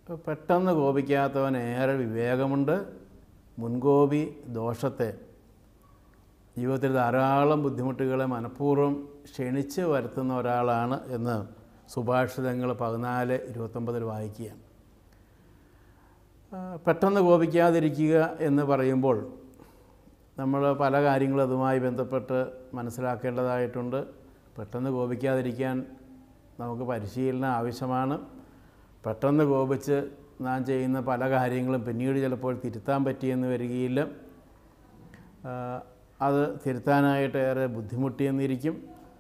പെട്ടെന്ന് കോപിക്കാത്തവൻ ഏറെ വിവേകമുണ്ട് മുൻകോപി ദോഷത്തെ ജീവിതത്തിൽ ധാരാളം ബുദ്ധിമുട്ടുകളെ മനഃപൂർവ്വം ക്ഷണിച്ച് വരുത്തുന്ന ഒരാളാണ് എന്ന് സുഭാഷിതങ്ങൾ പതിനാല് ഇരുപത്തൊമ്പതിൽ വായിക്കുകയാണ് ആ, പെട്ടെന്ന് കോപിക്കാതിരിക്കുക എന്ന് പറയുമ്പോൾ നമ്മൾ പല കാര്യങ്ങളും അതുമായി ബന്ധപ്പെട്ട് മനസ്സിലാക്കേണ്ടതായിട്ടുണ്ട് പെട്ടെന്ന് കോപിക്കാതിരിക്കാൻ നമുക്ക് പരിശീലനം ആവശ്യമാണ് പെട്ടെന്ന് കോപിച്ച് നാം ചെയ്യുന്ന പല കാര്യങ്ങളും പിന്നീട് ചിലപ്പോൾ തിരുത്താൻ പറ്റിയെന്ന് വരികയില്ല ആ, അത് തിരുത്താനായിട്ട് ഏറെ ബുദ്ധിമുട്ടിയെന്നിരിക്കും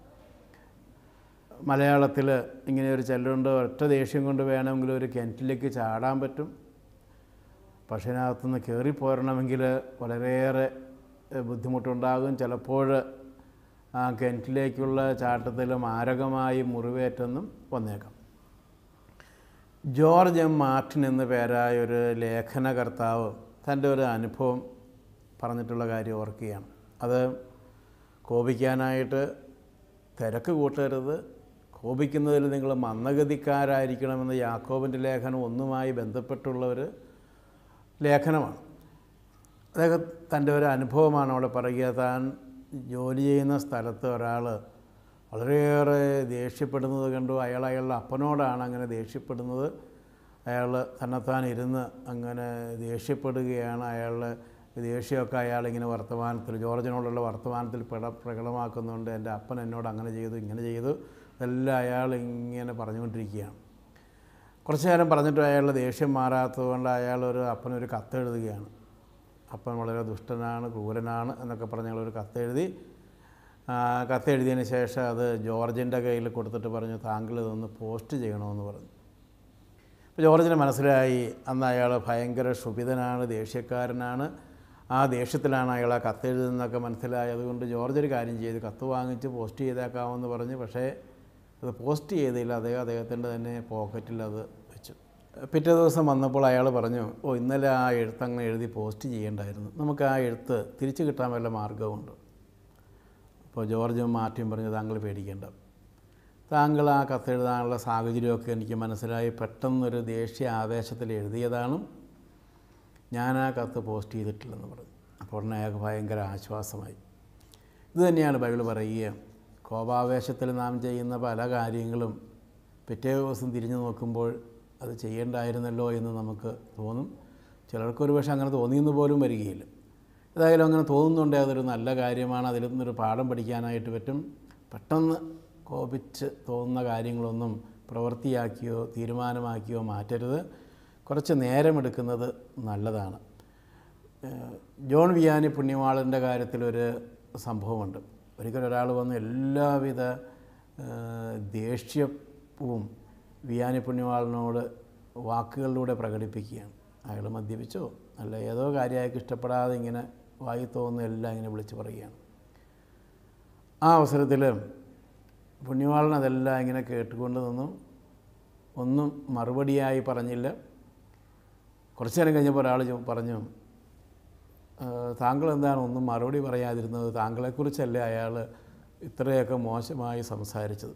മലയാളത്തിൽ ഇങ്ങനെ ഒരു ചെല്ലുണ്ട് ഒറ്റ ദേഷ്യം കൊണ്ട് വേണമെങ്കിൽ ഒരു കിണറ്റിലേക്ക് ചാടാൻ പറ്റും പക്ഷേ അതിനകത്തുനിന്ന് കയറിപ്പോരണമെങ്കിൽ വളരെയേറെ എഹ്, ബുദ്ധിമുട്ടുണ്ടാകും ചിലപ്പോൾ ആ കിണറ്റിലേക്കുള്ള ചാട്ടത്തിൽ മാരകമായി മുറിവേറ്റെന്നും വന്നേക്കാം ജോർജ് എം മാർട്ടിൻ എന്ന പേരായ ഒരു ലേഖനകർത്താവ് തൻ്റെ ഒരു അനുഭവം പറഞ്ഞിട്ടുള്ള കാര്യം ഓർക്കുകയാണ് അത് കോപിക്കാനായിട്ട് തിരക്ക് കൂട്ടരുത് കോപിക്കുന്നതിൽ നിങ്ങൾ മന്ദഗതിക്കാരായിരിക്കണമെന്ന് യാക്കോബിൻ്റെ ലേഖനം ഒന്നുമായി ബന്ധപ്പെട്ടുള്ള ഒരു ലേഖനമാണ് അദ്ദേഹം തൻ്റെ ഒരു അനുഭവമാണ് അവിടെ പറയുക താൻ ജോലി ചെയ്യുന്ന സ്ഥലത്ത് ഒരാൾ വളരെയേറെ ദേഷ്യപ്പെടുന്നത് കണ്ടു അയാൾ അയാളുടെ അപ്പനോടാണ് അങ്ങനെ ദേഷ്യപ്പെടുന്നത് അയാൾ തന്നെത്താൻ ഇരുന്ന് അങ്ങനെ ദേഷ്യപ്പെടുകയാണ് അയാളുടെ ദേഷ്യമൊക്കെ അയാളിങ്ങനെ വർത്തമാനത്തിൽ ജോർജിനോടുള്ള വർത്തമാനത്തിൽ പ്രക പ്രകടമാക്കുന്നുണ്ട് എൻ്റെ അപ്പൻ എന്നോട് അങ്ങനെ ചെയ്തു ഇങ്ങനെ ചെയ്തു ഇതെല്ലാം അയാൾ ഇങ്ങനെ പറഞ്ഞുകൊണ്ടിരിക്കുകയാണ് കുറച്ച് നേരം പറഞ്ഞിട്ട് അയാളുടെ ദേഷ്യം മാറാത്തതുകൊണ്ട് അയാൾ ഒരു അപ്പനൊരു കത്തെഴുതുകയാണ് അപ്പൻ വളരെ ദുഷ്ടനാണ് ക്രൂരനാണ് എന്നൊക്കെ പറഞ്ഞ് അയാളൊരു കത്തെഴുതി ആ, കത്തെഴുതിയതിന് ശേഷം അത് ജോർജിൻ്റെ കയ്യിൽ കൊടുത്തിട്ട് പറഞ്ഞു താങ്കൾ ഇതൊന്ന് പോസ്റ്റ് ചെയ്യണമെന്ന് പറഞ്ഞു അപ്പോൾ ജോർജിന് മനസ്സിലായി അന്ന് അയാൾ ഭയങ്കര ക്ഷുഭിതനാണ് ദേഷ്യക്കാരനാണ് ആ ദേഷ്യത്തിലാണ് അയാൾ ആ കത്തെഴുതുന്നതൊക്കെ മനസ്സിലായി അതുകൊണ്ട് ജോർജ് ഒരു കാര്യം ചെയ്ത് കത്ത് വാങ്ങിച്ച് പോസ്റ്റ് ചെയ്തേക്കാമെന്ന് പറഞ്ഞ് പക്ഷേ അത് പോസ്റ്റ് ചെയ്തില്ല അദ്ദേഹം അദ്ദേഹത്തിൻ്റെ തന്നെ പോക്കറ്റിൽ അത് വെച്ചു പിറ്റേ ദിവസം വന്നപ്പോൾ അയാൾ പറഞ്ഞു ഓ ഇന്നലെ ആ എഴുത്ത് അങ്ങനെ എഴുതി പോസ്റ്റ് ചെയ്യേണ്ടായിരുന്നു നമുക്ക് ആ എഴുത്ത് തിരിച്ചു കിട്ടാൻ വല്ല മാർഗമുണ്ട് അപ്പോൾ ജോർജും മാർട്ടിയും പറഞ്ഞു താങ്കൾ പേടിക്കേണ്ട താങ്കൾ ആ കത്തെഴുതാനുള്ള സാഹചര്യമൊക്കെ എനിക്ക് മനസ്സിലായി പെട്ടെന്നൊരു ദേഷ്യ ആവേശത്തിൽ എഴുതിയതാണ് ഞാൻ ആ കത്ത് പോസ്റ്റ് ചെയ്തിട്ടില്ലെന്ന് പറഞ്ഞു അപ്പോൾ ഉടനെ അയാൾക്ക് ഭയങ്കര ആശ്വാസമായി ഇത് തന്നെയാണ് ബൈബിൾ പറയുക കോപാവേശത്തിൽ നാം ചെയ്യുന്ന പല കാര്യങ്ങളും പിറ്റേ ദിവസം തിരിഞ്ഞു നോക്കുമ്പോൾ അത് ചെയ്യേണ്ടായിരുന്നല്ലോ എന്ന് നമുക്ക് തോന്നും ചിലർക്കൊരു പക്ഷേ അങ്ങനെ തോന്നിയെന്ന് പോലും വരികയില്ല ഏതായാലും അങ്ങനെ തോന്നുന്നുണ്ട് അതൊരു നല്ല കാര്യമാണ് അതിൽ നിന്നൊരു പാഠം പഠിക്കാനായിട്ട് പറ്റും പെട്ടെന്ന് കോപിച്ച് തോന്നുന്ന കാര്യങ്ങളൊന്നും പ്രവൃത്തിയാക്കിയോ തീരുമാനമാക്കിയോ മാറ്റരുത് കുറച്ച് നേരമെടുക്കുന്നത് നല്ലതാണ് ഏഹ് ജോൺ വിയാനി പുണ്യവാളൻ്റെ കാര്യത്തിലൊരു സംഭവമുണ്ട് ഒരിക്കൽ ഒരാൾ വന്ന് എല്ലാവിധ ഏഹ് ദേഷ്യവും വിയാനി പുണ്യവാളനോട് വാക്കുകളിലൂടെ പ്രകടിപ്പിക്കുകയാണ് അയാൾ മദ്യപിച്ചോ അല്ല ഏതോ കാര്യം അയാൾക്ക് ഇഷ്ടപ്പെടാതെ ഇങ്ങനെ വായി തോന്നുന്ന എല്ലാം ഇങ്ങനെ വിളിച്ച് പറയുകയാണ് ആ അവസരത്തിൽ പുണ്യവാളൻ അതെല്ലാം ഇങ്ങനെ കേട്ടുകൊണ്ട് നിന്നു ഒന്നും മറുപടിയായി പറഞ്ഞില്ല കുറച്ച് നേരം കഴിഞ്ഞപ്പോൾ ഒരാൾ ചോ- പറഞ്ഞു "ആ, താങ്കൾ എന്താണ് ഒന്നും മറുപടി പറയാതിരുന്നത് താങ്കളെക്കുറിച്ചല്ലേ അയാൾ ഇത്രയൊക്കെ മോശമായി സംസാരിച്ചത്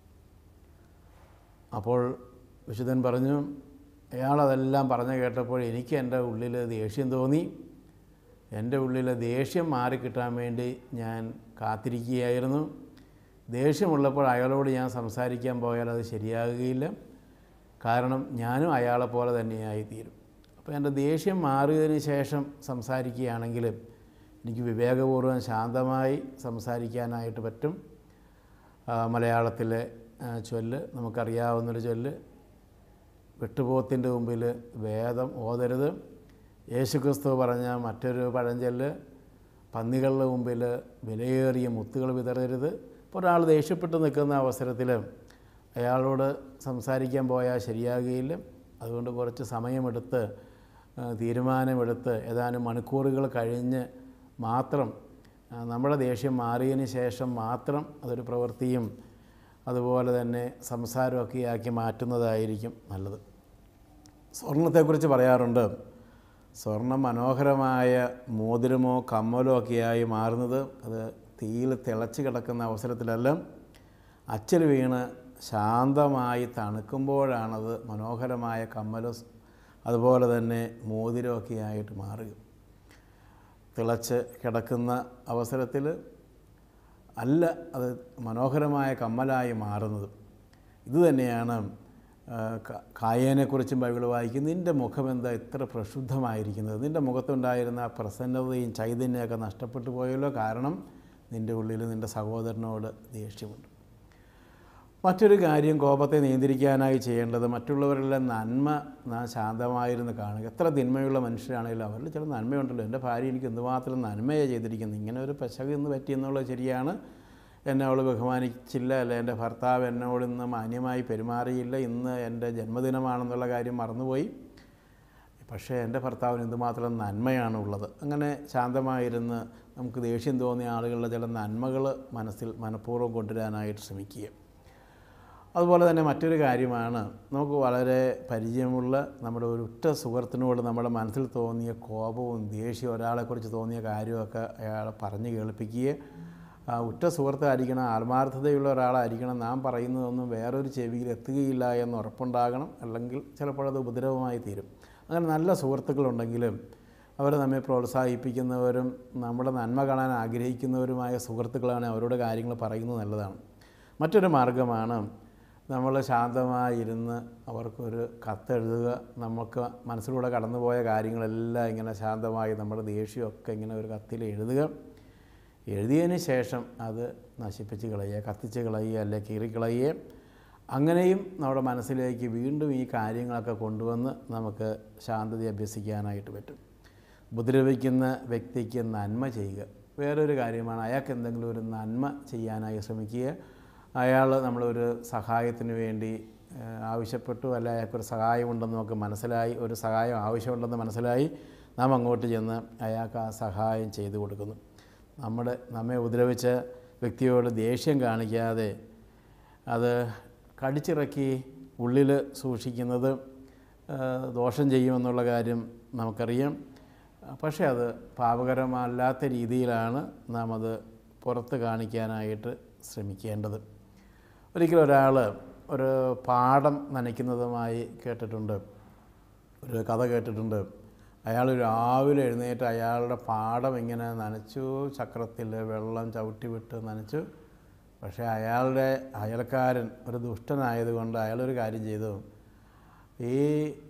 അപ്പോൾ വിശുദ്ധൻ പറഞ്ഞു അയാളതെല്ലാം പറഞ്ഞു കേട്ടപ്പോൾ എനിക്ക് എൻ്റെ ഉള്ളിൽ ദേഷ്യം തോന്നി എൻ്റെ ഉള്ളിലെ ദേഷ്യം മാറിക്കിട്ടാൻ വേണ്ടി ഞാൻ കാത്തിരിക്കുകയായിരുന്നു ദേഷ്യമുള്ളപ്പോൾ അയാളോട് ഞാൻ സംസാരിക്കാൻ പോയാൽ അത് ശരിയാകുകയില്ല കാരണം ഞാനും അയാളെ പോലെ തന്നെയായി തീരും അപ്പോൾ എൻ്റെ ദേഷ്യം മാറിയതിന് ശേഷം സംസാരിക്കുകയാണെങ്കിൽ എനിക്ക് വിവേകപൂർവ്വം ശാന്തമായി സംസാരിക്കാനായിട്ട് പറ്റും ആ, മലയാളത്തിലെ ആ, ചൊല്ല് നമുക്കറിയാവുന്നൊരു ചൊല്ല് വെട്ടുപോത്തിൻ്റെ മുമ്പിൽ വേദം ഓതരുത് യേശുക്രിസ്തു പറഞ്ഞ മറ്റൊരു പഴഞ്ചൊല്ല് പന്നികളുടെ മുമ്പിൽ വിലയേറിയ മുത്തുകൾ വിതറരുത് ഇപ്പോൾ ഒരാൾ ദേഷ്യപ്പെട്ട് നിൽക്കുന്ന അവസരത്തിൽ അയാളോട് സംസാരിക്കാൻ പോയാൽ ശരിയാകുകയില്ല അതുകൊണ്ട് കുറച്ച് സമയമെടുത്ത് ആ, തീരുമാനമെടുത്ത് ഏതാനും മണിക്കൂറുകൾ കഴിഞ്ഞ് മാത്രം ആ, നമ്മുടെ ദേഷ്യം മാറിയതിന് ശേഷം മാത്രം അതൊരു പ്രവൃത്തിയും അതുപോലെ തന്നെ സംസാരമൊക്കെ ആക്കി മാറ്റുന്നതായിരിക്കും നല്ലത് സ്വർണത്തെക്കുറിച്ച് പറയാറുണ്ട് സ്വർണം മനോഹരമായ മോതിരമോ കമ്മലോ ഒക്കെയായി മാറുന്നത് അത് തീയിൽ തിളച്ച് കിടക്കുന്ന അവസരത്തിലല്ല അച്ചൽ വീണ് ശാന്തമായി തണുക്കുമ്പോഴാണത് മനോഹരമായ കമ്മലും സ് അതുപോലെ തന്നെ മോതിരമൊക്കെ ആയിട്ട് മാറുക തിളച്ച് കിടക്കുന്ന അവസരത്തിൽ അല്ല അത് മനോഹരമായ കമ്മലായി മാറുന്നത് ഇതുതന്നെയാണ് ആ, ക- കായേനെക്കുറിച്ചും ബൈബിൾ വായിക്കുന്നത് നിൻ്റെ മുഖമെന്താ ഇത്ര പ്രക്ഷുബ്ധമായിരിക്കുന്നത് നിൻ്റെ മുഖത്തുണ്ടായിരുന്ന ആ പ്രസന്നതയും ചൈതന്യമൊക്കെ നഷ്ടപ്പെട്ടു പോയല്ലോ കാരണം നിൻ്റെ ഉള്ളിൽ നിൻ്റെ സഹോദരനോട് ദേഷ്യമുണ്ട് മറ്റൊരു കാര്യം കോപത്തെ നിയന്ത്രിക്കാനായി ചെയ്യേണ്ടത് മറ്റുള്ളവരുടെ നന്മ നാം ശാന്തമായിരുന്നു കാണുക എത്ര തിന്മയുള്ള മനുഷ്യരാണെങ്കിലും അവരിൽ ചില നന്മയുണ്ടല്ലോ എൻ്റെ ഭാര്യ എനിക്ക് എന്തുമാത്രം നന്മയാണ് ചെയ്തിരിക്കുന്നത് ഇങ്ങനെ ഒരു പെശക് ഇന്ന് പറ്റിയെന്നുള്ളത് ശരിയാണ് എന്നെ അവൾ ബഹുമാനിച്ചില്ല അല്ല എൻ്റെ ഭർത്താവ് എന്നോട് ഇന്ന് മാന്യമായി പെരുമാറിയില്ല ഇന്ന് എൻ്റെ ജന്മദിനമാണെന്നുള്ള കാര്യം മറന്നുപോയി പക്ഷേ എൻ്റെ ഭർത്താവിന് എന്തുമാത്രം നന്മയാണ് ഉള്ളത് അങ്ങനെ ശാന്തമായിരുന്ന് നമുക്ക് ദേഷ്യം തോന്നിയ ആളുകളുടെ ചില നന്മകൾ മനസ്സിൽ മനഃപൂർവ്വം കൊണ്ടുവരാനായിട്ട് ശ്രമിക്കുക അതുപോലെ തന്നെ മറ്റൊരു കാര്യമാണ് നമുക്ക് വളരെ പരിചയമുള്ള നമ്മുടെ ഒരു ഉറ്റ സുഹൃത്തിനോട് നമ്മുടെ മനസ്സിൽ തോന്നിയ കോപവും ദേഷ്യവും ഒരാളെക്കുറിച്ച് തോന്നിയ കാര്യമൊക്കെ അയാളെ പറഞ്ഞ് കേൾപ്പിക്കുക ആ ഉറ്റ സുഹൃത്തായിരിക്കണം ആത്മാർത്ഥതയുള്ള ഒരാളായിരിക്കണം നാം പറയുന്നതൊന്നും വേറൊരു ചെവിയിൽ എത്തുകയില്ല എന്ന് ഉറപ്പുണ്ടാകണം അല്ലെങ്കിൽ ചിലപ്പോഴത് ഉപദ്രവമായി തീരും അങ്ങനെ നല്ല സുഹൃത്തുക്കളുണ്ടെങ്കിലും അവർ നമ്മെ പ്രോത്സാഹിപ്പിക്കുന്നവരും നമ്മുടെ നന്മ കാണാൻ ആഗ്രഹിക്കുന്നവരുമായ സുഹൃത്തുക്കളാണ് അവരോട് കാര്യങ്ങൾ പറയുന്നത് നല്ലതാണ് മറ്റൊരു മാർഗമാണ് നമ്മൾ ശാന്തമായിരുന്ന് അവർക്കൊരു കത്തെഴുതുക നമുക്ക് മനസ്സിലൂടെ കടന്നുപോയ കാര്യങ്ങളെല്ലാം ഇങ്ങനെ ശാന്തമായി നമ്മുടെ ദേഷ്യമൊക്കെ ഇങ്ങനെ ഒരു കത്തിൽ എഴുതുക എഴുതിയതിന് ശേഷം അത് നശിപ്പിച്ച് കളയുക കത്തിച്ച് കളയുക അല്ലെ കീറിക്കളയുക അങ്ങനെയും നമ്മുടെ മനസ്സിലേക്ക് വീണ്ടും ഈ കാര്യങ്ങളൊക്കെ കൊണ്ടുവന്ന് നമുക്ക് ശാന്തത അഭ്യസിക്കാനായിട്ട് പറ്റും ഉപദ്രവിക്കുന്ന വ്യക്തിക്ക് നന്മ ചെയ്യുക വേറൊരു കാര്യമാണ് അയാൾക്ക് എന്തെങ്കിലും ഒരു നന്മ ചെയ്യാനായി ശ്രമിക്കുക അയാൾ നമ്മളൊരു സഹായത്തിന് വേണ്ടി ഏഹ്, ആവശ്യപ്പെട്ടു അല്ല അയാൾക്കൊരു സഹായമുണ്ടെന്ന് നമുക്ക് മനസ്സിലായി ഒരു സഹായം ആവശ്യമുണ്ടെന്ന് മനസ്സിലായി നാം അങ്ങോട്ട് ചെന്ന് അയാൾക്ക് ആ സഹായം ചെയ്തു കൊടുക്കുന്നു നമ്മുടെ നമ്മെ ഉപദ്രവിച്ച വ്യക്തിയോട് ദേഷ്യം കാണിക്കാതെ അത് കടിച്ചിറക്കി ഉള്ളിൽ സൂക്ഷിക്കുന്നത് ആ, ദോഷം ചെയ്യുമെന്നുള്ള കാര്യം നമുക്കറിയാം പക്ഷേ അത് പാപകരമല്ലാത്ത രീതിയിലാണ് നാം അത് പുറത്ത് കാണിക്കാനായിട്ട് ശ്രമിക്കേണ്ടത് ഒരിക്കലും ഒരാൾ ഒരു പാടം നനയ്ക്കുന്നതുമായി കേട്ടിട്ടുണ്ട് ഒരു കഥ കേട്ടിട്ടുണ്ട് അയാൾ രാവിലെ എഴുന്നേറ്റ് അയാളുടെ പാടം ഇങ്ങനെ നനച്ചു ചക്രത്തിൽ വെള്ളം ചവിട്ടി വിട്ട് നനച്ചു പക്ഷേ അയാളുടെ അയൽക്കാരൻ ഒരു ദുഷ്ടനായതുകൊണ്ട് അയാളൊരു കാര്യം ചെയ്തു ഈ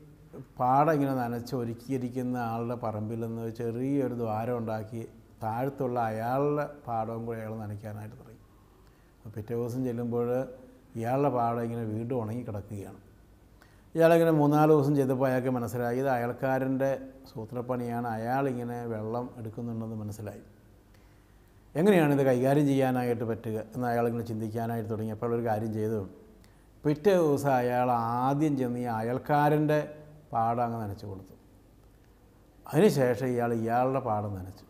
പാടം ഇങ്ങനെ നനച്ച് ഒരുക്കിയിരിക്കുന്ന ആളുടെ പറമ്പിൽ നിന്ന് ചെറിയൊരു ദ്വാരം ഉണ്ടാക്കി താഴത്തുള്ള അയാളുടെ പാടവും കൂടി അയാൾ നനയ്ക്കാനായിട്ട് തുടങ്ങി അപ്പോൾ പിറ്റേ ദിവസം ചെല്ലുമ്പോൾ ഇയാളുടെ പാടം ഇങ്ങനെ വീണ്ടും ഉണങ്ങി കിടക്കുകയാണ് ഇയാളിങ്ങനെ മൂന്നാല് ദിവസം ചെയ്തപ്പോൾ അയാൾക്ക് മനസ്സിലായി ഇത് അയൽക്കാരൻ്റെ സൂത്രപ്പണിയാണ് അയാളിങ്ങനെ വെള്ളം എടുക്കുന്നുണ്ടെന്ന് മനസ്സിലായി എങ്ങനെയാണ് ഇത് കൈകാര്യം ചെയ്യാനായിട്ട് പറ്റുക എന്ന് അയാളിങ്ങനെ ചിന്തിക്കാനായിട്ട് തുടങ്ങിയപ്പോൾ ഒരു കാര്യം ചെയ്തു പിറ്റേ ദിവസം അയാൾ ആദ്യം ചെന്ന് ഈ അയൽക്കാരൻ്റെ പാടം അങ്ങ് നനച്ചു കൊടുത്തു അതിനുശേഷം ഇയാൾ ഇയാളുടെ പാടം നനച്ചു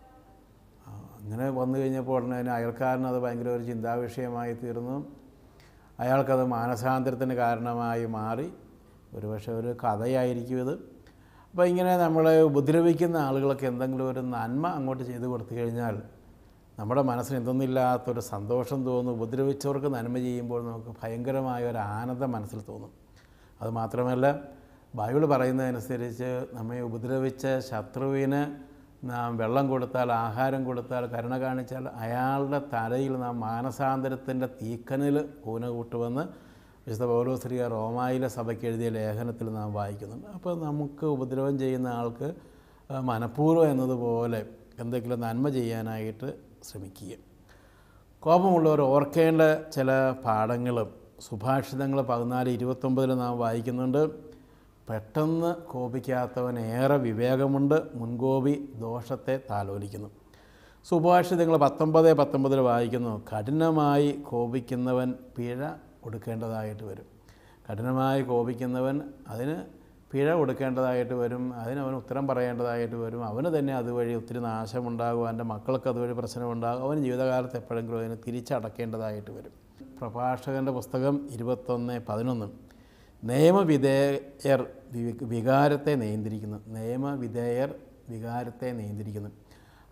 ആ, അങ്ങനെ വന്നു കഴിഞ്ഞപ്പോൾ ഉടനെ തന്നെ അയൽക്കാരന് അത് ഭയങ്കര ഒരു ചിന്താവിഷയമായി തീർന്നു അയാൾക്കത് മാനസാന്തരത്തിന് കാരണമായി മാറി ഒരുപക്ഷെ ഒരു കഥയായിരിക്കും ഇത് അപ്പോൾ ഇങ്ങനെ നമ്മളെ ഉപദ്രവിക്കുന്ന ആളുകൾക്ക് എന്തെങ്കിലും ഒരു നന്മ അങ്ങോട്ട് ചെയ്തു കൊടുത്തു കഴിഞ്ഞാൽ നമ്മുടെ മനസ്സിന് എന്തൊന്നില്ലാത്തൊരു സന്തോഷം തോന്നും ഉപദ്രവിച്ചവർക്ക് നന്മ ചെയ്യുമ്പോൾ നമുക്ക് ഭയങ്കരമായ ഒരു ആനന്ദം മനസ്സിൽ തോന്നും അതുമാത്രമല്ല ബൈബിൾ പറയുന്നതനുസരിച്ച് നമ്മെ ഉപദ്രവിച്ച ശത്രുവിന് നാം വെള്ളം കൊടുത്താൽ ആഹാരം കൊടുത്താൽ കരുണ കാണിച്ചാൽ അയാളുടെ തലയിൽ നാം മാനസാന്തരത്തിൻ്റെ തീക്കനിൽ കൂന കൂട്ടുമെന്ന് വിശുദ്ധ പൗലോശ്രീയ റോമായിലെ സഭയ്ക്ക് എഴുതിയ ലേഖനത്തിൽ നാം വായിക്കുന്നുണ്ട് അപ്പോൾ നമുക്ക് ഉപദ്രവം ചെയ്യുന്ന ആൾക്ക് ആ, മനഃപൂർവ്വം എന്നതുപോലെ എന്തെങ്കിലും നന്മ ചെയ്യാനായിട്ട് ശ്രമിക്കുക കോപമുള്ളവർ ഓർക്കേണ്ട ചില പാഠങ്ങളും സുഭാഷിതങ്ങൾ പതിനാല് ഇരുപത്തൊമ്പതിൽ നാം വായിക്കുന്നുണ്ട് പെട്ടെന്ന് കോപിക്കാത്തവൻ ഏറെ വിവേകമുണ്ട് മുൻകോപി ദോഷത്തെ താലോലിക്കുന്നു സുഭാഷിതങ്ങൾ പത്തൊമ്പത് പത്തൊമ്പതിൽ വായിക്കുന്നു കഠിനമായി കോപിക്കുന്നവൻ പിഴ കൊടുക്കേണ്ടതായിട്ട് വരും കഠിനമായി കോപിക്കുന്നവൻ അതിന് പിഴ കൊടുക്കേണ്ടതായിട്ട് വരും അതിനവൻ ഉത്തരം പറയേണ്ടതായിട്ട് വരും അവന് തന്നെ അതുവഴി ഒത്തിരി നാശമുണ്ടാകും അവൻ്റെ മക്കൾക്ക് അതുവഴി പ്രശ്നമുണ്ടാകും അവൻ ജീവിതകാലത്ത് എപ്പോഴെങ്കിലും അതിനെ തിരിച്ചടക്കേണ്ടതായിട്ട് വരും പ്രഭാഷകൻ്റെ പുസ്തകം ഇരുപത്തൊന്ന് പതിനൊന്ന് നിയമവിധേയർ വി- വികാരത്തെ നിയന്ത്രിക്കുന്നു നിയമവിധേയർ വികാരത്തെ നിയന്ത്രിക്കുന്നു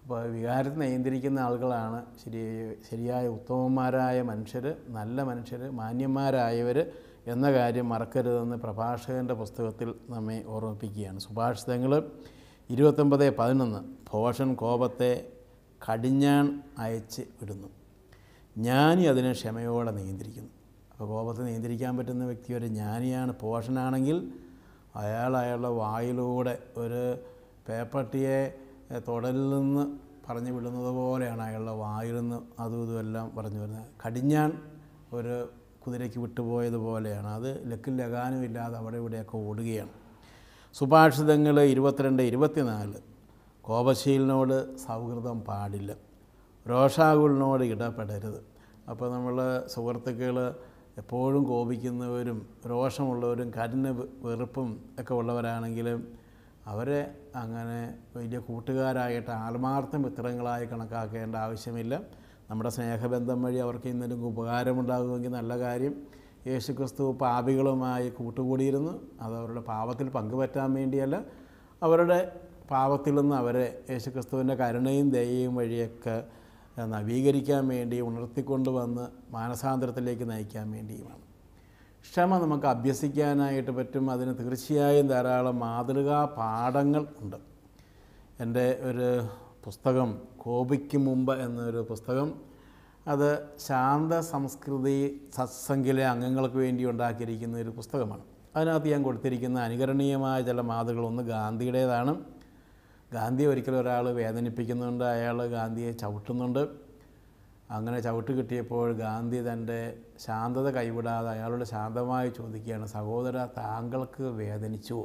അപ്പോൾ വികാരത്തെ നിയന്ത്രിക്കുന്ന ആളുകളാണ് ശരി ശരിയായ ഉത്തമന്മാരായ മനുഷ്യർ നല്ല മനുഷ്യർ മാന്യന്മാരായവർ എന്ന കാര്യം മറക്കരുതെന്ന് പ്രഭാഷകൻ്റെ പുസ്തകത്തിൽ നമ്മെ ഓർമ്മിപ്പിക്കുകയാണ് സുഭാഷിതങ്ങൾ ഇരുപത്തൊമ്പത് പതിനൊന്ന് ഭോഷൻ കോപത്തെ കടിഞ്ഞാൺ അയച്ച് വിടുന്നു ജ്ഞാനി അതിനെ ക്ഷമയോടെ നിയന്ത്രിക്കുന്നു അപ്പോൾ കോപത്തെ നിയന്ത്രിക്കാൻ പറ്റുന്ന വ്യക്തി ഒരു ജ്ഞാനിയാണ് പോഷനാണെങ്കിൽ അയാൾ അയാളുടെ വായിലൂടെ ഒരു പേപ്പട്ടിയെ എഹ്, തൊടലിൽ നിന്ന് പറഞ്ഞു വിടുന്നത് പോലെയാണ് അയാളുടെ വായിൽ നിന്ന് അതും ഇതും എല്ലാം പറഞ്ഞു വരുന്നത് കടിഞ്ഞാൻ ഒരു കുതിരയ്ക്ക് വിട്ടുപോയതുപോലെയാണ് അത് ലക്കിൽ ലഗാനും ഇല്ലാതെ അവിടെ ഇവിടെയൊക്കെ ഓടുകയാണ് സുഭാഷിതങ്ങൾ ഇരുപത്തിരണ്ട് ഇരുപത്തിനാല് കോപശീലിനോട് സൗഹൃദം പാടില്ല രോഷാകുലിനോട് ഇടപെടരുത് അപ്പോൾ നമ്മൾ സുഹൃത്തുക്കൾ എപ്പോഴും കോപിക്കുന്നവരും രോഷമുള്ളവരും കഠിന വെ- വെറുപ്പും ഒക്കെ ഉള്ളവരാണെങ്കിലും അവരെ അങ്ങനെ വലിയ കൂട്ടുകാരായിട്ട് ആത്മാർത്ഥ മിത്രങ്ങളായി കണക്കാക്കേണ്ട ആവശ്യമില്ല നമ്മുടെ സ്നേഹബന്ധം വഴി അവർക്ക് ഇന്നലും ഉപകാരമുണ്ടാകുമെങ്കിൽ നല്ല കാര്യം യേശുക്രിസ്തു പാപികളുമായി കൂട്ടുകൂടിയിരുന്നു അത് അവരുടെ പാപത്തിൽ പങ്കുപറ്റാൻ വേണ്ടിയല്ല അവരുടെ പാപത്തിൽ നിന്ന് അവരെ യേശുക്രിസ്തുവിൻ്റെ കരുണയും ദയയും വഴിയൊക്കെ നവീകരിക്കാൻ വേണ്ടി ഉണർത്തിക്കൊണ്ട് വന്ന് മാനസാന്തരത്തിലേക്ക് നയിക്കാൻ വേണ്ടിയുമാണ് ക്ഷമ നമുക്ക് അഭ്യസിക്കാനായിട്ട് പറ്റും അതിന് തീർച്ചയായും ധാരാളം മാതൃകാ പാഠങ്ങൾ ഉണ്ട് എൻ്റെ ഒരു പുസ്തകം കോപിക്ക് മുമ്പ് എന്നൊരു പുസ്തകം അത് ശാന്ത സംസ്കൃതി സത്സംഗിലെ അംഗങ്ങൾക്ക് വേണ്ടി ഉണ്ടാക്കിയിരിക്കുന്ന ഒരു പുസ്തകമാണ് അതിനകത്ത് ഞാൻ കൊടുത്തിരിക്കുന്ന അനുകരണീയമായ ചില മാതൃകൾ ഒന്ന് ഗാന്ധിയുടേതാണ് ഗാന്ധി ഒരിക്കലും ഒരാൾ വേദനിപ്പിക്കുന്നുണ്ട് അയാൾ ഗാന്ധിയെ ചവിട്ടുന്നുണ്ട് അങ്ങനെ ചവിട്ട് കിട്ടിയപ്പോൾ ഗാന്ധി തൻ്റെ ശാന്തത കൈവിടാതെ അയാളോട് ശാന്തമായി ചോദിക്കുകയാണ് സഹോദര താങ്കൾക്ക് വേദനിച്ചുവോ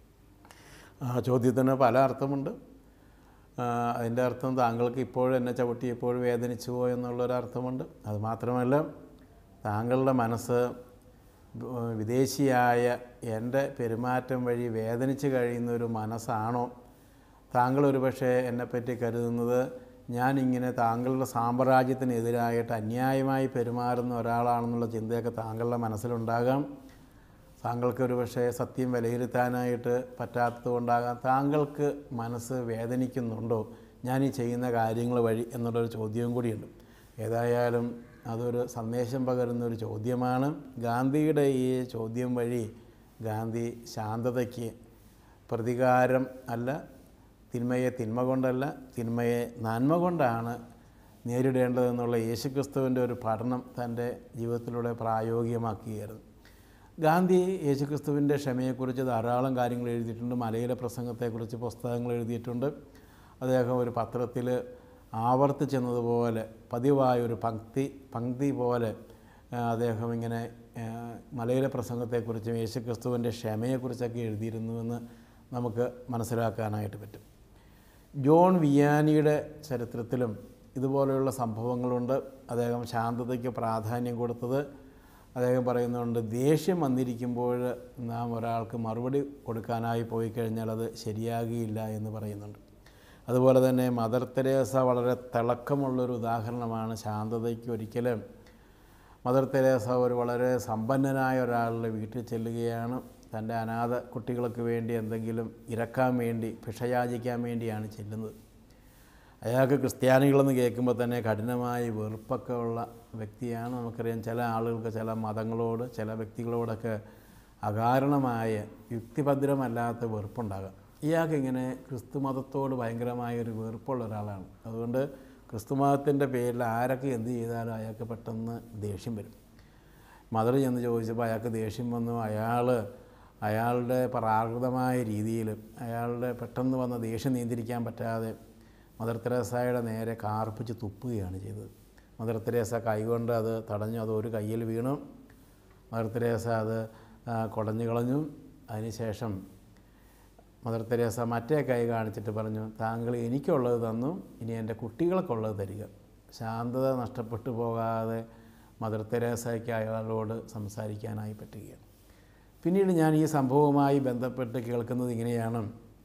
ആ ചോദ്യത്തിന് പല അർത്ഥമുണ്ട് ആ, അതിൻ്റെ അർത്ഥം താങ്കൾക്ക് ഇപ്പോഴും എന്നെ ചവിട്ടിയപ്പോൾ വേദനിച്ചുവോ എന്നുള്ളൊരർത്ഥമുണ്ട് അത് മാത്രമല്ല താങ്കളുടെ മനസ്സ് വ- വിദേശിയായ എൻ്റെ പെരുമാറ്റം വഴി വേദനിച്ച് കഴിയുന്ന ഒരു മനസ്സാണോ താങ്കൾ ഒരു പക്ഷേ എന്നെപ്പറ്റി കരുതുന്നത് ഞാനിങ്ങനെ താങ്കളുടെ സാമ്രാജ്യത്തിനെതിരായിട്ട് അന്യായമായി പെരുമാറുന്ന ഒരാളാണെന്നുള്ള ചിന്തയൊക്കെ താങ്കളുടെ മനസ്സിലുണ്ടാകാം താങ്കൾക്ക് ഒരു പക്ഷേ സത്യം വിലയിരുത്താനായിട്ട് പറ്റാത്തതുകൊണ്ടാകാം താങ്കൾക്ക് മനസ്സ് വേദനിക്കുന്നുണ്ടോ ഞാൻ ഈ ചെയ്യുന്ന കാര്യങ്ങൾ വഴി എന്നുള്ളൊരു ചോദ്യവും കൂടിയുണ്ട് ഏതായാലും അതൊരു സന്ദേശം പകരുന്ന ഒരു ചോദ്യമാണ് ഗാന്ധിയുടെ ഈ ചോദ്യം വഴി ഗാന്ധി ശാന്തതയ്ക്ക് പ്രതികാരം അല്ല തിന്മയെ തിന്മ കൊണ്ടല്ല തിന്മയെ നന്മ കൊണ്ടാണ് നേരിടേണ്ടതെന്നുള്ള യേശുക്രിസ്തുവിൻ്റെ ഒരു പഠനം തൻ്റെ ജീവിതത്തിലൂടെ പ്രായോഗികമാക്കുകയായിരുന്നു ഗാന്ധി യേശുക്രിസ്തുവിൻ്റെ ക്ഷമയെക്കുറിച്ച് ധാരാളം കാര്യങ്ങൾ എഴുതിയിട്ടുണ്ട് മലയിലെ പ്രസംഗത്തെക്കുറിച്ച് പുസ്തകങ്ങൾ എഴുതിയിട്ടുണ്ട് അദ്ദേഹം ഒരു പത്രത്തിൽ ആവർത്തിച്ചെന്നതുപോലെ പതിവായ ഒരു പങ്ക്തി പങ്ക്തി പോലെ ആ, അദ്ദേഹം ഇങ്ങനെ ആ, മലയിലെ പ്രസംഗത്തെക്കുറിച്ചും യേശുക്രിസ്തുവിൻ്റെ ക്ഷമയെക്കുറിച്ചൊക്കെ എഴുതിയിരുന്നുവെന്ന് നമുക്ക് മനസ്സിലാക്കാനായിട്ട് പറ്റും ജോൺ വിയാനിയുടെ ചരിത്രത്തിലും ഇതുപോലെയുള്ള സംഭവങ്ങളുണ്ട് അദ്ദേഹം ശാന്തതയ്ക്ക് പ്രാധാന്യം കൊടുത്തത് അദ്ദേഹം പറയുന്നുണ്ട് ദേഷ്യം വന്നിരിക്കുമ്പോൾ നാം ഒരാൾക്ക് മറുപടി കൊടുക്കാനായി പോയി കഴിഞ്ഞാൽ അത് ശരിയാകിയില്ല എന്ന് പറയുന്നുണ്ട് അതുപോലെ തന്നെ മദർ തെരേസ വളരെ തിളക്കമുള്ളൊരു ഉദാഹരണമാണ് ശാന്തതയ്ക്ക് ഒരിക്കലും മദർ തെരേസ ഒരു വളരെ സമ്പന്നനായ ഒരാളുടെ വീട്ടിൽ ചെല്ലുകയാണ് തൻ്റെ അനാഥ കുട്ടികൾക്ക് വേണ്ടി എന്തെങ്കിലും ഇരക്കാൻ വേണ്ടി ഭിക്ഷയാചിക്കാൻ വേണ്ടിയാണ് ചെല്ലുന്നത് അയാൾക്ക് ക്രിസ്ത്യാനികളെന്ന് കേൾക്കുമ്പോൾ തന്നെ കഠിനമായ വെറുപ്പൊക്കെ ഉള്ള വ്യക്തിയാണ് നമുക്കറിയാം ചില ആളുകൾക്ക് ചില മതങ്ങളോട് ചില വ്യക്തികളോടൊക്കെ അകാരണമായ യുക്തിഭദ്രമല്ലാത്ത വെറുപ്പുണ്ടാകാം ഇയാൾക്ക് ഇങ്ങനെ ക്രിസ്തു മതത്തോട് ഭയങ്കരമായ ഒരു വെറുപ്പുള്ള ഒരാളാണ് അതുകൊണ്ട് ക്രിസ്തു മതത്തിൻ്റെ പേരിൽ ആരൊക്കെ എന്ത് ചെയ്താലും അയാൾക്ക് പെട്ടെന്ന് ദേഷ്യം വരും മദർ ചെന്ന് ചോദിച്ചപ്പോൾ അയാൾക്ക് ദേഷ്യം വന്നു അയാൾ അയാളുടെ പ്രാകൃതമായ രീതിയിൽ അയാളുടെ പെട്ടെന്ന് വന്ന ദേഷ്യം നിയന്ത്രിക്കാൻ പറ്റാതെ മദർ തെരേസയുടെ നേരെ കാർപ്പിച്ച് തുപ്പുകയാണ് ചെയ്തത് മദർ തെരേസ കൈകൊണ്ട് അത് തടഞ്ഞു അത് ഒരു കയ്യിൽ വീണു മദർ തെരേസ അത് ആ, കുടഞ്ഞു കളഞ്ഞു അതിനുശേഷം മദർ തെരേസ മറ്റേ കൈ കാണിച്ചിട്ട് പറഞ്ഞു താങ്കൾ എനിക്കുള്ളത് തന്നു ഇനി എൻ്റെ കുട്ടികൾക്കുള്ളത് തരിക ശാന്തത നഷ്ടപ്പെട്ടു പോകാതെ മദർ തെരേസയ്ക്ക് അയാളോട് സംസാരിക്കാനായി പറ്റുകയാണ് പിന്നീട് ഞാൻ ഈ സംഭവവുമായി ബന്ധപ്പെട്ട് കേൾക്കുന്നത് ഇങ്ങനെയാണ്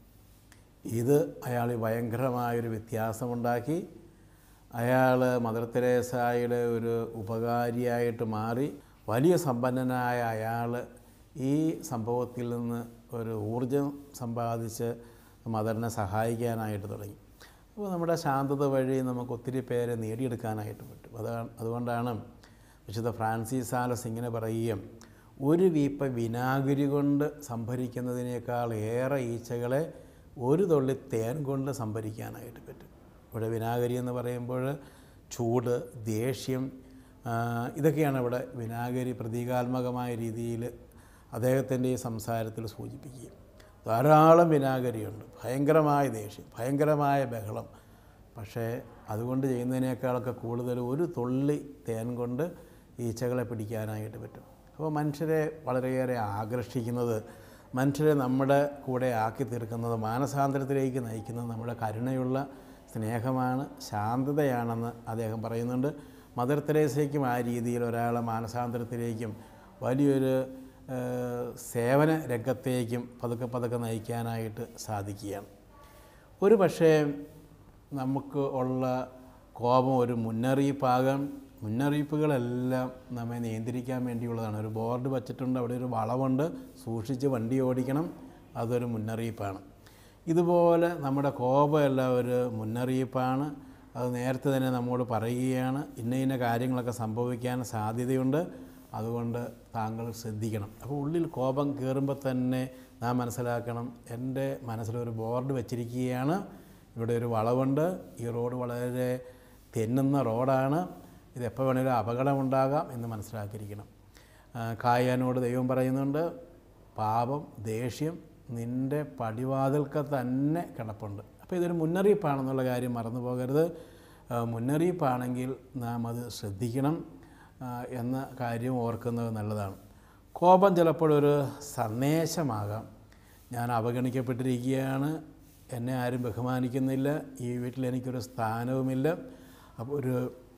ഇത് അയാൾ ഭയങ്കരമായൊരു വ്യത്യാസമുണ്ടാക്കി അയാൾ മദർ തെരേസായുടെ ഒരു ഉപകാരിയായിട്ട് മാറി വലിയ സമ്പന്നനായ അയാൾ ഈ സംഭവത്തിൽ നിന്ന് ഒരു ഊർജം സമ്പാദിച്ച് മദറിനെ സഹായിക്കാനായിട്ട് തുടങ്ങി അപ്പോൾ നമ്മുടെ ശാന്തത വഴി നമുക്ക് ഒത്തിരി പേരെ നേടിയെടുക്കാനായിട്ട് പറ്റും അതാണ് അതുകൊണ്ടാണ് വിശുദ്ധ ഫ്രാൻസിസ് ആലസ് ഇങ്ങനെ പറയുകയും ഒരു വീപ്പ വിനാഗിരി കൊണ്ട് സംഭരിക്കുന്നതിനേക്കാൾ ഏറെ ഈച്ചകളെ ഒരു തുള്ളി തേൻ കൊണ്ട് സംഭരിക്കാനായിട്ട് പറ്റും ഇവിടെ വിനാഗിരി എന്ന് പറയുമ്പോൾ ചൂട് ദേഷ്യം ആ, ഇതൊക്കെയാണ് ഇവിടെ വിനാഗിരി പ്രതീകാത്മകമായ രീതിയിൽ അദ്ദേഹത്തിൻ്റെ ഈ സംസാരത്തിൽ സൂചിപ്പിക്കുക ധാരാളം വിനാഗിരിയുണ്ട് ഭയങ്കരമായ ദേഷ്യം ഭയങ്കരമായ ബഹളം പക്ഷേ അതുകൊണ്ട് ചെയ്യുന്നതിനേക്കാളൊക്കെ കൂടുതൽ ഒരു തുള്ളി തേൻ കൊണ്ട് ഈച്ചകളെ പിടിക്കാനായിട്ട് പറ്റും അപ്പോൾ മനുഷ്യരെ വളരെയേറെ ആകർഷിക്കുന്നത് മനുഷ്യരെ നമ്മുടെ കൂടെ ആക്കി തീർക്കുന്നത് മാനസാന്തരത്തിലേക്ക് നയിക്കുന്നത് നമ്മുടെ കരുണയുള്ള സ്നേഹമാണ് ശാന്തതയാണെന്ന് അദ്ദേഹം പറയുന്നുണ്ട് മദർ തെരേസയ്ക്കും ആ രീതിയിൽ ഒരാളെ മാനസാന്തരത്തിലേക്കും വലിയൊരു ഏഹ്, സേവന രംഗത്തേക്കും പതുക്കെ പതുക്കെ നയിക്കാനായിട്ട് സാധിക്കുകയാണ് ഒരു പക്ഷേ നമുക്ക് ഉള്ള കോപം ഒരു മുന്നറിയിപ്പാകാം മുന്നറിയിപ്പുകളെല്ലാം നമ്മെ നിയന്ത്രിക്കാൻ വേണ്ടിയുള്ളതാണ് ഒരു ബോർഡ് വച്ചിട്ടുണ്ട് അവിടെ ഒരു വളവുണ്ട് സൂക്ഷിച്ച് വണ്ടി ഓടിക്കണം അതൊരു മുന്നറിയിപ്പാണ് ഇതുപോലെ നമ്മുടെ കോപമെല്ലാം ഒരു മുന്നറിയിപ്പാണ് അത് നേരത്തെ തന്നെ നമ്മോട് പറയുകയാണ് ഇന്ന ഇന്ന കാര്യങ്ങളൊക്കെ സംഭവിക്കാൻ സാധ്യതയുണ്ട് അതുകൊണ്ട് താങ്കൾ ശ്രദ്ധിക്കണം അപ്പോൾ ഉള്ളിൽ കോപം കയറുമ്പോൾ തന്നെ നാം മനസ്സിലാക്കണം എൻ്റെ മനസ്സിലൊരു ബോർഡ് വെച്ചിരിക്കുകയാണ് ഇവിടെ ഒരു വളവുണ്ട് ഈ റോഡ് വളരെ തെന്നുന്ന റോഡാണ് ഇത് എപ്പോൾ വേണേലും അപകടമുണ്ടാകാം എന്ന് മനസ്സിലാക്കിയിരിക്കണം ആ, കായാനോട് ദൈവം പറയുന്നുണ്ട് പാപം ദേഷ്യം നിൻ്റെ പടിവാതിൽക്ക് തന്നെ കിടപ്പുണ്ട് അപ്പോൾ ഇതൊരു മുന്നറിയിപ്പാണെന്നുള്ള കാര്യം മറന്നു പോകരുത് ആ, മുന്നറിയിപ്പാണെങ്കിൽ നാം അത് ശ്രദ്ധിക്കണം ആ, എന്ന കാര്യം ഓർക്കുന്നത് നല്ലതാണ് കോപം ചിലപ്പോഴൊരു സന്ദേശമാകാം ഞാൻ അവഗണിക്കപ്പെട്ടിരിക്കുകയാണ് എന്നെ ആരും ബഹുമാനിക്കുന്നില്ല ഈ വീട്ടിൽ എനിക്കൊരു സ്ഥാനവുമില്ല അപ്പോൾ ഒരു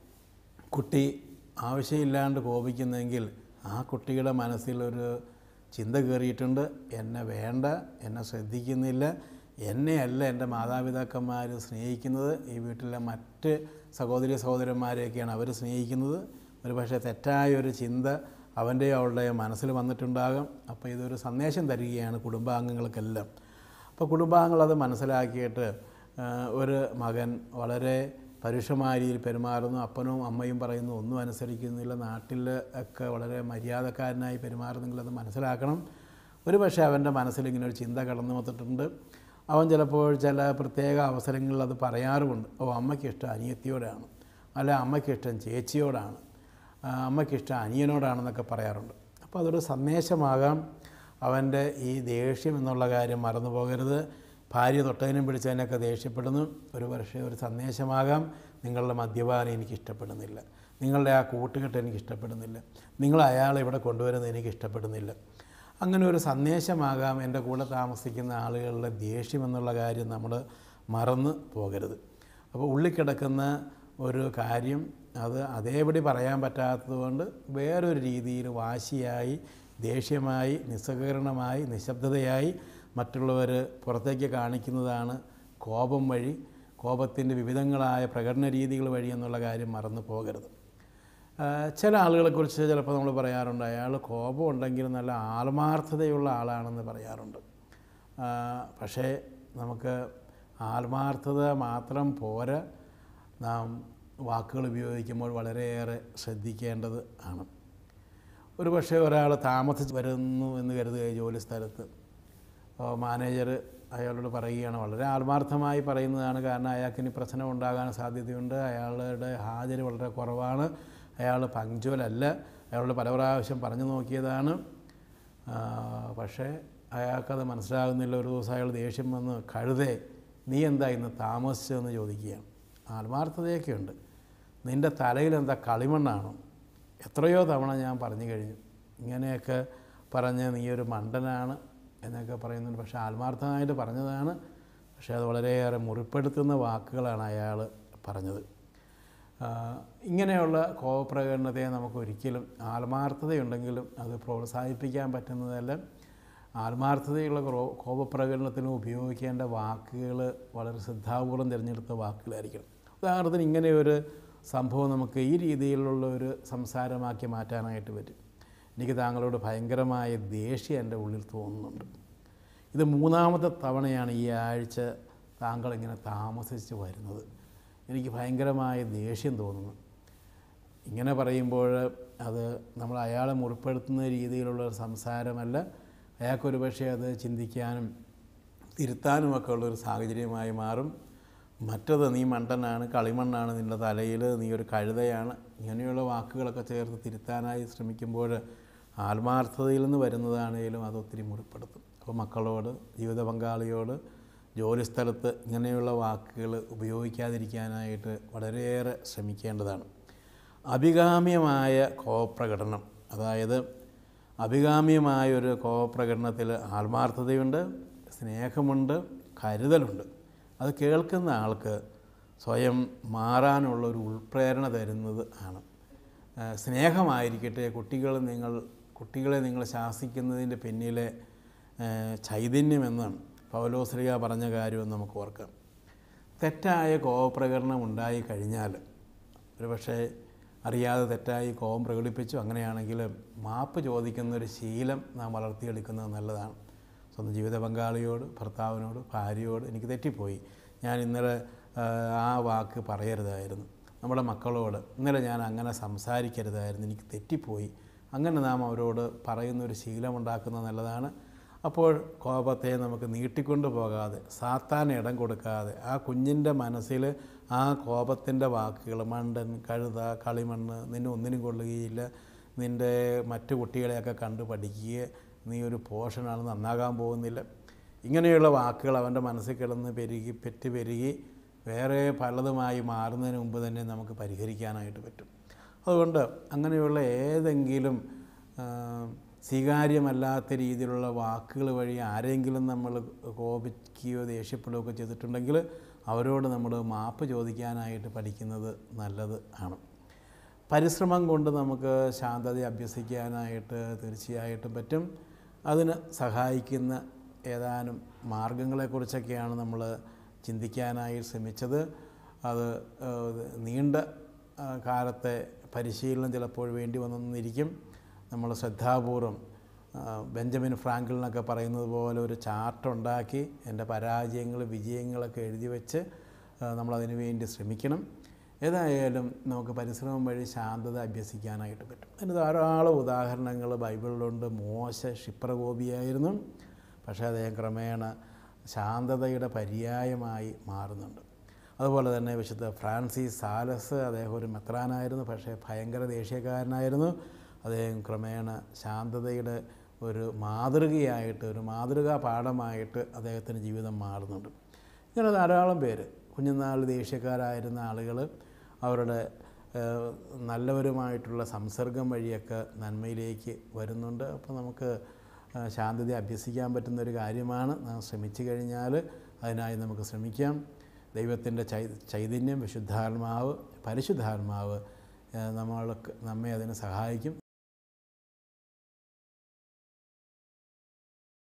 കുട്ടി ആവശ്യമില്ലാണ്ട് കോപിക്കുന്നെങ്കിൽ ആ കുട്ടിയുടെ മനസ്സിലൊരു ചിന്ത കയറിയിട്ടുണ്ട് എന്നെ വേണ്ട എന്നെ ശ്രദ്ധിക്കുന്നില്ല എന്നെയല്ല എൻ്റെ മാതാപിതാക്കന്മാർ സ്നേഹിക്കുന്നത് ഈ വീട്ടിലെ മറ്റ് സഹോദരി സഹോദരന്മാരെയൊക്കെയാണ് അവർ സ്നേഹിക്കുന്നത് ഒരു പക്ഷേ തെറ്റായ ഒരു ചിന്ത അവൻ്റെ അവളുടെ മനസ്സിൽ വന്നിട്ടുണ്ടാകും അപ്പോൾ ഇതൊരു സന്ദേശം തരികയാണ് കുടുംബാംഗങ്ങൾക്കെല്ലാം അപ്പോൾ കുടുംബാംഗങ്ങൾ അത് മനസ്സിലാക്കിയിട്ട് ആ, ഒരു മകൻ വളരെ പരുഷമായ രീതിയിൽ പെരുമാറുന്നു അപ്പനും അമ്മയും പറയുന്നു ഒന്നും അനുസരിക്കുന്നില്ല നാട്ടിൽ ഒക്കെ വളരെ മര്യാദക്കാരനായി പെരുമാറുന്നെങ്കിൽ അത് മനസ്സിലാക്കണം ഒരു പക്ഷേ അവൻ്റെ മനസ്സിൽ ഇങ്ങനെ ഒരു ചിന്ത കടന്നു വന്നിട്ടുണ്ട് അവൻ ചിലപ്പോൾ ചില പ്രത്യേക അവസരങ്ങളിൽ അത് പറയാറുമുണ്ട് ഓ അമ്മയ്ക്ക് ഇഷ്ടം അനിയത്തിയോടാണ് അല്ല അമ്മയ്ക്ക് ഇഷ്ടം ചേച്ചിയോടാണ് ആ, അമ്മയ്ക്ക് ഇഷ്ടം അനിയനോടാണെന്നൊക്കെ പറയാറുണ്ട് അപ്പോൾ അതൊരു സന്ദേശമാകാം അവൻ്റെ ഈ ദേഷ്യം എന്നുള്ള കാര്യം മറന്നു പോകരുത് ഭാര്യ തൊട്ടതിനും പിടിച്ചതിനൊക്കെ ദേഷ്യപ്പെടുന്നു ഒരു പക്ഷേ ഒരു സന്ദേശമാകാം നിങ്ങളുടെ മദ്യപാനം എനിക്ക് ഇഷ്ടപ്പെടുന്നില്ല നിങ്ങളുടെ ആ കൂട്ടുകെട്ട് എനിക്ക് ഇഷ്ടപ്പെടുന്നില്ല നിങ്ങൾ അയാളെ ഇവിടെ കൊണ്ടുവരുന്നത് എനിക്ക് ഇഷ്ടപ്പെടുന്നില്ല അങ്ങനെ ഒരു സന്ദേശമാകാം എൻ്റെ കൂടെ താമസിക്കുന്ന ആളുകളുടെ ദേഷ്യം എന്നുള്ള കാര്യം നമ്മൾ മറന്നു പോകരുത് അപ്പോൾ ഉള്ളിൽ കിടക്കുന്ന ഒരു കാര്യം അത് അതേപടി പറയാൻ പറ്റാത്തതുകൊണ്ട് വേറൊരു രീതിയിൽ വാശിയായി ദേഷ്യമായി നിസ്സഹകരണമായി നിശബ്ദതയായി മറ്റുള്ളവർ പുറത്തേക്ക് കാണിക്കുന്നതാണ് കോപം വഴി കോപത്തിൻ്റെ വിവിധങ്ങളായ പ്രകടന രീതികൾ വഴി എന്നുള്ള കാര്യം മറന്നു പോകരുത് ആ, ചില ആളുകളെക്കുറിച്ച് ചിലപ്പോൾ നമ്മൾ പറയാറുണ്ട് അയാൾ കോപം ഉണ്ടെങ്കിലും നല്ല ആത്മാർത്ഥതയുള്ള ആളാണെന്ന് പറയാറുണ്ട് ആ, പക്ഷേ നമുക്ക് ആത്മാർത്ഥത മാത്രം പോരാ നാം വാക്കുകൾ ഉപയോഗിക്കുമ്പോൾ വളരെയേറെ ശ്രദ്ധിക്കേണ്ടത് ആണ് ഒരു പക്ഷേ ഒരാൾ താമസിച്ച് വരുന്നു എന്ന് കരുതുക ഈ ജോലി സ്ഥലത്ത് അപ്പോൾ മാനേജർ അയാളോട് പറയുകയാണ് വളരെ ആത്മാർത്ഥമായി പറയുന്നതാണ് കാരണം അയാൾക്ക് ഇനി പ്രശ്നം ഉണ്ടാകാൻ സാധ്യതയുണ്ട് അയാളുടെ ഹാജര് വളരെ കുറവാണ് അയാൾ പങ്ക്ച്വലല്ല അയാളോട് പല പ്രാവശ്യം പറഞ്ഞു നോക്കിയതാണ് ആ, പക്ഷേ അയാൾക്കത് മനസ്സിലാകുന്നില്ല ഒരു ദിവസം അയാൾ ദേഷ്യം വന്ന് കഴുതേ നീ എന്താ ഇന്ന് താമസിച്ചതെന്ന് ചോദിക്കുകയാണ് ആത്മാർത്ഥതയൊക്കെ ഉണ്ട് നിൻ്റെ തലയിൽ എന്താ കളിമണ്ണാണോ എത്രയോ തവണ ഞാൻ പറഞ്ഞു കഴിഞ്ഞു ഇങ്ങനെയൊക്കെ പറഞ്ഞ് നീ ഒരു മണ്ടനാണ് എന്നൊക്കെ പറയുന്നുണ്ട് പക്ഷേ ആത്മാർത്ഥമായിട്ട് പറഞ്ഞതാണ് പക്ഷേ അത് വളരെയേറെ മുറിപ്പെടുത്തുന്ന വാക്കുകളാണ് അയാൾ പറഞ്ഞത് ആ, ഇങ്ങനെയുള്ള കോപപ്രകടനത്തെ നമുക്ക് ഒരിക്കലും ആത്മാർത്ഥതയുണ്ടെങ്കിലും അത് പ്രോത്സാഹിപ്പിക്കാൻ പറ്റുന്നതല്ല ആത്മാർത്ഥതയുള്ള ക്രോ- കോപപ്രകടനത്തിന് ഉപയോഗിക്കേണ്ട വാക്കുകൾ വളരെ ശ്രദ്ധാപൂർവം തിരഞ്ഞെടുത്ത വാക്കുകളായിരിക്കണം ഉദാഹരണത്തിന് ഇങ്ങനെ ഒരു സംഭവം നമുക്ക് ഈ രീതിയിലുള്ള ഒരു സംസാരമാക്കി മാറ്റാനായിട്ട് പറ്റും എനിക്ക് താങ്കളോട് ഭയങ്കരമായ ദേഷ്യം എൻ്റെ ഉള്ളിൽ തോന്നുന്നുണ്ട് ഇത് മൂന്നാമത്തെ തവണയാണ് ഈ ആഴ്ച താങ്കൾ ഇങ്ങനെ താമസിച്ച് വരുന്നത് എനിക്ക് ഭയങ്കരമായ ദേഷ്യം തോന്നുന്നു ഇങ്ങനെ പറയുമ്പോൾ അത് നമ്മൾ അയാളെ മുറിപ്പെടുത്തുന്ന രീതിയിലുള്ള ഒരു സംസാരമല്ല അയാൾക്കൊരു പക്ഷേ അത് ചിന്തിക്കാനും തിരുത്താനുമൊക്കെ ഉള്ളൊരു സാഹചര്യമായി മാറും മറ്റത് നീ മണ്ടനാണ് കളിമണ്ണാണ് നിൻ്റെ തലയിൽ നീ ഒരു കഴുതയാണ് ഇങ്ങനെയുള്ള വാക്കുകളൊക്കെ ചേർത്ത് തിരുത്താനായി ശ്രമിക്കുമ്പോൾ ആത്മാർത്ഥതയിൽ നിന്ന് വരുന്നതാണേലും അത് ഒത്തിരി മുറിപ്പെടുത്തും അപ്പോൾ മക്കളോട് ജീവിത പങ്കാളിയോട് ജോലിസ്ഥലത്ത് ഇങ്ങനെയുള്ള വാക്കുകൾ ഉപയോഗിക്കാതിരിക്കാനായിട്ട് വളരെയേറെ ശ്രമിക്കേണ്ടതാണ് അഭികാമ്യമായ കോപ്രകടനം അതായത് അഭികാമ്യമായൊരു കോപ്രകടനത്തിൽ ആത്മാർത്ഥതയുണ്ട് സ്നേഹമുണ്ട് കരുതലുണ്ട് അത് കേൾക്കുന്ന ആൾക്ക് സ്വയം മാറാനുള്ള ഒരു ഉൾപ്രേരണ തരുന്നത് ആണ് ആ, സ്നേഹമായിരിക്കട്ടെ കുട്ടികൾ നിങ്ങൾ കുട്ടികളെ നിങ്ങൾ ശാസിക്കുന്നതിൻ്റെ പിന്നിലെ ആ, ചൈതന്യമെന്ന് പൗലോശ്രീക പറഞ്ഞ കാര്യമെന്ന് നമുക്ക് ഓർക്കാം തെറ്റായ കോപപ്രകടനം ഉണ്ടായി കഴിഞ്ഞാൽ ഒരുപക്ഷെ അറിയാതെ തെറ്റായി കോപം പ്രകടിപ്പിച്ചു അങ്ങനെയാണെങ്കിൽ മാപ്പ് ചോദിക്കുന്ന ഒരു ശീലം നാം വളർത്തിയെടുക്കുന്നത് നല്ലതാണ് സ്വന്തം ജീവിത പങ്കാളിയോട് ഭർത്താവിനോട് ഭാര്യയോട് എനിക്ക് തെറ്റിപ്പോയി ഞാൻ ഇന്നലെ ആ, ആ വാക്ക് പറയരുതായിരുന്നു നമ്മുടെ മക്കളോട് ഇന്നലെ ഞാൻ അങ്ങനെ സംസാരിക്കരുതായിരുന്നു എനിക്ക് തെറ്റിപ്പോയി അങ്ങനെ നാം അവരോട് പറയുന്ന ഒരു ശീലമുണ്ടാക്കുന്നത് നല്ലതാണ് അപ്പോൾ കോപത്തെ നമുക്ക് നീട്ടിക്കൊണ്ടു പോകാതെ സാത്താൻ ഇടം കൊടുക്കാതെ ആ കുഞ്ഞിൻ്റെ മനസ്സിൽ ആ കോപത്തിൻ്റെ വാക്കുകൾ മണ്ടൻ കഴുത കളിമണ്ണ് നിന്നെ ഒന്നിനും കൊള്ളുകയില്ല നിൻ്റെ മറ്റു കുട്ടികളെയൊക്കെ കണ്ട് പഠിക്കുക നീ ഒരു പോഷനാണ് നന്നാകാൻ പോകുന്നില്ല ഇങ്ങനെയുള്ള വാക്കുകൾ അവൻ്റെ മനസ്സിൽ കിടന്ന് പെരുകി പെറ്റ് പെരുകി വേറെ പലതുമായി മാറുന്നതിന് മുമ്പ് തന്നെ നമുക്ക് പരിഹരിക്കാനായിട്ട് പറ്റും അതുകൊണ്ട് അങ്ങനെയുള്ള ഏതെങ്കിലും ആ, സ്വീകാര്യമല്ലാത്ത രീതിയിലുള്ള വാക്കുകൾ വഴി ആരെങ്കിലും നമ്മൾ കോപിക്കുകയോ ദേഷ്യപ്പെടുകയോ ഒക്കെ ചെയ്തിട്ടുണ്ടെങ്കിൽ അവരോട് നമ്മൾ മാപ്പ് ചോദിക്കാനായിട്ട് പഠിക്കുന്നത് നല്ലത് ആണ് പരിശ്രമം കൊണ്ട് നമുക്ക് ശാന്തത അഭ്യസിക്കാനായിട്ട് തീർച്ചയായിട്ടും പറ്റും അതിന് സഹായിക്കുന്ന ഏതാനും മാർഗങ്ങളെക്കുറിച്ചൊക്കെയാണ് നമ്മൾ ചിന്തിക്കാനായി ശ്രമിച്ചത് അത് ഏഹ്, നീണ്ട ആ, കാലത്തെ പരിശീലനം ചിലപ്പോൾ വേണ്ടി വന്നെന്നിരിക്കും നമ്മൾ ശ്രദ്ധാപൂർവം ആ, ബെഞ്ചമിൻ ഫ്രാങ്കിളിനൊക്കെ പറയുന്നത് പോലെ ഒരു ചാർട്ട് ഉണ്ടാക്കി എൻ്റെ പരാജയങ്ങൾ വിജയങ്ങളൊക്കെ എഴുതി വെച്ച് ആ, നമ്മളതിനു വേണ്ടി ശ്രമിക്കണം ഏതായാലും നമുക്ക് പരിശ്രമം വഴി ശാന്തത അഭ്യസിക്കാനായിട്ട് പറ്റും അതിന് ധാരാളം ഉദാഹരണങ്ങൾ ബൈബിളിലുണ്ട് മോശ ക്ഷിപ്രകോപിയായിരുന്നു പക്ഷേ അദ്ദേഹം ക്രമേണ ശാന്തതയുടെ പര്യായമായി മാറുന്നുണ്ട് അതുപോലെ തന്നെ വിശുദ്ധ ഫ്രാൻസിസ് സാലസ് അദ്ദേഹം ഒരു മെത്രാനായിരുന്നു പക്ഷേ ഭയങ്കര ദേഷ്യക്കാരനായിരുന്നു അദ്ദേഹം ക്രമേണ ശാന്തതയുടെ ഒരു മാതൃകയായിട്ട് ഒരു മാതൃകാ പാഠമായിട്ട് അദ്ദേഹത്തിൻ്റെ ജീവിതം മാറുന്നുണ്ട് ഇങ്ങനെ ധാരാളം പേര് കുഞ്ഞുനാൾ ദേഷ്യക്കാരായിരുന്ന ആളുകൾ അവരുടെ ഏഹ്, നല്ലവരുമായിട്ടുള്ള സംസർഗം വഴിയൊക്കെ നന്മയിലേക്ക് വരുന്നുണ്ട് അപ്പോൾ നമുക്ക് ആ, ശാന്തത അഭ്യസിക്കാൻ പറ്റുന്ന ഒരു കാര്യമാണ് നാം ശ്രമിച്ചു കഴിഞ്ഞാൽ അതിനായി നമുക്ക് ശ്രമിക്കാം ദൈവത്തിൻ്റെ ചൈ ചൈതന്യം വിശുദ്ധാത്മാവ് പരിശുദ്ധാത്മാവ് ഏഹ്, നമ്മൾക്ക് നമ്മെ അതിന് സഹായിക്കും